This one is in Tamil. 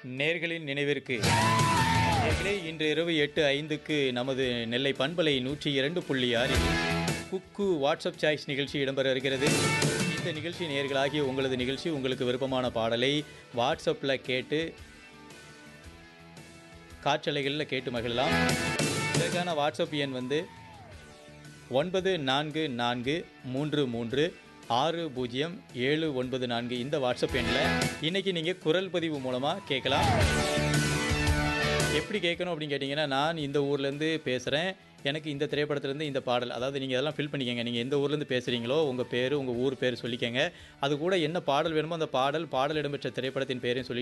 நேர்களின் நினைவிற்கு நேர்களே இன்று இரவு எட்டு ஐந்துக்கு நமது நெல்லை பண்பலை நூற்றி இரண்டு புள்ளி ஆறில் குக்கு வாட்ஸ்அப் சாய்ஸ் நிகழ்ச்சி இடம்பெற இருக்கிறது இந்த நிகழ்ச்சி நேர்களாகிய உங்களது நிகழ்ச்சி உங்களுக்கு விருப்பமான பாடலை வாட்ஸ்அப்பில் கேட்டு காற்றலைகளில் கேட்டு மகிழலாம் இதற்கான வாட்ஸ்அப் எண் வந்து ஒன்பது நான்கு நான்கு மூன்று மூன்று ஆறு பூஜ்ஜியம் ஏழு ஒன்பது நான்கு இந்த வாட்ஸ்அப் எண்ணில் இன்றைக்கி நீங்கள் குரல் பதிவு மூலமாக கேட்கலாம் எப்படி கேட்கணும் அப்படின்னு கேட்டிங்கன்னா நான் இந்த ஊர்லேருந்து பேசுகிறேன் எனக்கு இந்த திரைப்படத்துலேருந்து இந்த பாடல் அதாவது நீங்கள் இதெல்லாம் ஃபில் பண்ணிக்கங்க நீங்கள் எந்த ஊர்லேருந்து பேசுகிறீங்களோ உங்கள் பேர் உங்கள் ஊர் பேர் சொல்லிக்கங்க அது கூட என்ன பாடல் வேணுமோ அந்த பாடல் பாடல் இடம்பெற்ற திரைப்படத்தின் பேரையும் சொல்லி